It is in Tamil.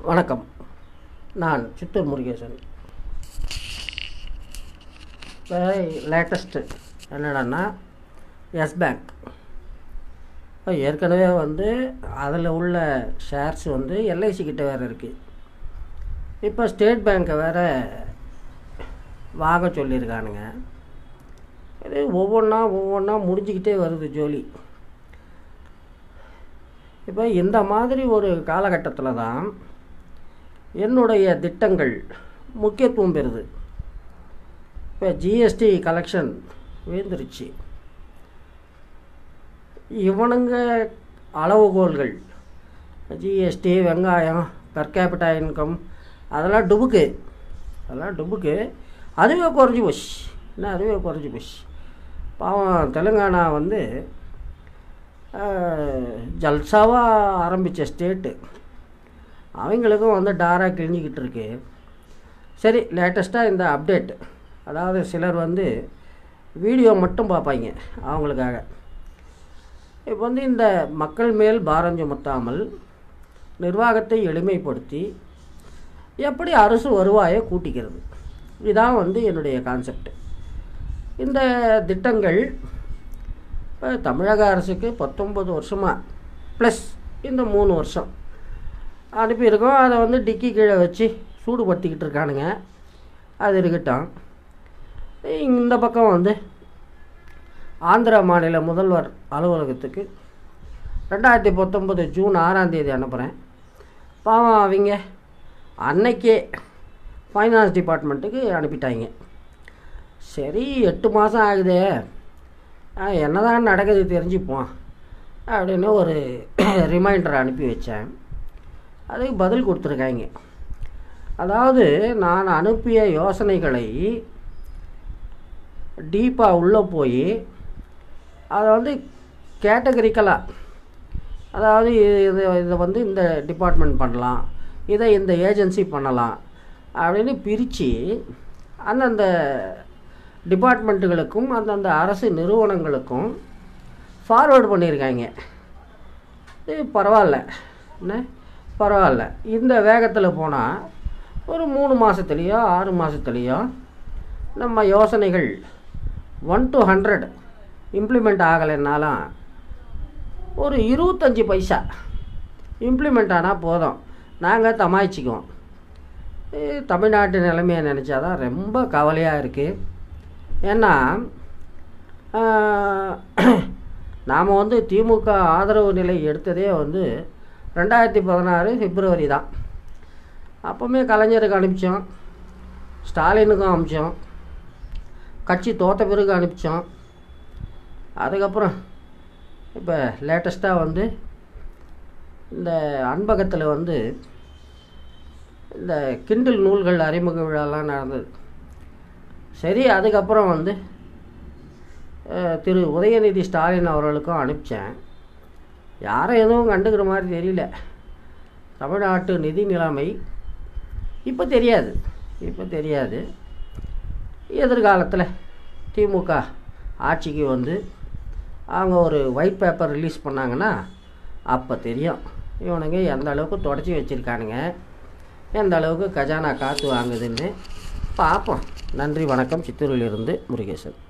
வணக்கம் நான் சித்தூர் முருகேசன் இப்போ லேட்டஸ்ட்டு என்னடான்னா எஸ் பேங்க் இப்போ ஏற்கனவே வந்து அதில் உள்ள ஷேர்ஸ் வந்து எல்ஐசி கிட்ட வேறு இருக்குது இப்போ ஸ்டேட் பேங்க்கை வேறு வாங்க சொல்லியிருக்கானுங்க இது ஒவ்வொன்றா ஒவ்வொன்றா முடிஞ்சுக்கிட்டே வருது ஜோலி இப்போ இந்த மாதிரி ஒரு காலகட்டத்தில் தான் என்னுடைய திட்டங்கள் முக்கியத்துவம் பெறுது இப்போ ஜிஎஸ்டி கலெக்ஷன் விழுந்துருச்சு இவனுங்க அளவுகோல்கள் ஜிஎஸ்டி வெங்காயம் பெர் கேபிட்டா இன்கம் அதெல்லாம் டுபுக்கு அதெல்லாம் டுபுக்கு அதுவே குறைஞ்சி போச்சு என்ன அதுவே குறைஞ்சி போச்சு பாவம் தெலுங்கானா வந்து ஜல்சாவாக ஆரம்பித்த ஸ்டேட்டு அவங்களுக்கும் வந்து டாராக கிழிஞ்சிக்கிட்டு இருக்கு சரி லேட்டஸ்ட்டாக இந்த அப்டேட் அதாவது சிலர் வந்து வீடியோ மட்டும் பார்ப்பாங்க அவங்களுக்காக இப்போ வந்து இந்த மக்கள் மேல் பாரம் சுமத்தாமல் நிர்வாகத்தை எளிமைப்படுத்தி எப்படி அரசு வருவாயை கூட்டிக்கிறது இதான் வந்து என்னுடைய கான்செப்ட் இந்த திட்டங்கள் இப்போ தமிழக அரசுக்கு பத்தொம்பது வருஷமாக ப்ளஸ் இந்த மூணு வருஷம் அனுப்பியிருக்கோம் அதை வந்து டிக்கி கீழே வச்சு சூடுபடுத்திக்கிட்டு இருக்கானுங்க அது இருக்கட்டும் இந்த பக்கம் வந்து ஆந்திரா மாநில முதல்வர் அலுவலகத்துக்கு ரெண்டாயிரத்தி பத்தொம்பது ஜூன் ஆறாம் தேதி அனுப்புகிறேன் பாவம் அவங்க அன்னைக்கே ஃபைனான்ஸ் டிபார்ட்மெண்ட்டுக்கு அனுப்பிட்டாங்க சரி எட்டு மாதம் ஆகுதே என்னதான் நடக்குது தெரிஞ்சுப்போம் அப்படின்னு ஒரு ரிமைண்டர் அனுப்பி வச்சேன் அதுக்கு பதில் கொடுத்துருக்காங்க அதாவது நான் அனுப்பிய யோசனைகளை டீப்பாக உள்ளே போய் அதை வந்து கேட்டகரிக்கலாக அதாவது இது இதை வந்து இந்த டிபார்ட்மெண்ட் பண்ணலாம் இதை இந்த ஏஜென்சி பண்ணலாம் அப்படின்னு பிரித்து அந்தந்த டிபார்ட்மெண்ட்டுகளுக்கும் அந்தந்த அரசு நிறுவனங்களுக்கும் ஃபார்வேர்டு பண்ணியிருக்காங்க இது பரவாயில்ல என்ன பரவாயில்ல இந்த வேகத்தில் போனால் ஒரு மூணு மாதத்துலேயோ ஆறு மாதத்துலேயோ நம்ம யோசனைகள் ஒன் டு ஹண்ட்ரட் இம்ப்ளிமெண்ட் ஆகலைன்னாலும் ஒரு இருபத்தஞ்சி பைசா இம்ப்ளிமெண்ட் ஆனால் போதும் நாங்கள் தமாய்ச்சிக்குவோம் தமிழ்நாட்டு நிலைமையை நினச்சாதான் ரொம்ப கவலையாக இருக்குது ஏன்னா நாம் வந்து திமுக ஆதரவு நிலை எடுத்ததே வந்து ரெண்டாயிரத்தி பதினாறு பிப்ரவரி தான் அப்போவுமே கலைஞருக்கு அனுப்பிச்சோம் ஸ்டாலினுக்கும் அனுப்பிச்சோம் கட்சி தோத்த பிறகு அனுப்பிச்சோம் அதுக்கப்புறம் இப்போ லேட்டஸ்ட்டாக வந்து இந்த அன்பகத்தில் வந்து இந்த கிண்டில் நூல்கள் அறிமுக விழாலாம் நடந்தது சரி அதுக்கப்புறம் வந்து திரு உதயநிதி ஸ்டாலின் அவர்களுக்கும் அனுப்பிச்சேன் யாரும் எதுவும் கண்டுக்கிற மாதிரி தெரியல தமிழ்நாட்டு நிதி நிலைமை இப்போ தெரியாது இப்போ தெரியாது எதிர்காலத்தில் திமுக ஆட்சிக்கு வந்து அவங்க ஒரு ஒயிட் பேப்பர் ரிலீஸ் பண்ணாங்கன்னா அப்போ தெரியும் இவனுங்க எந்த அளவுக்கு தொடச்சி வச்சுருக்கானுங்க எந்த அளவுக்கு கஜானா காற்று வாங்குதுன்னு பார்ப்போம் நன்றி வணக்கம் சித்தூரிலிருந்து முருகேசன்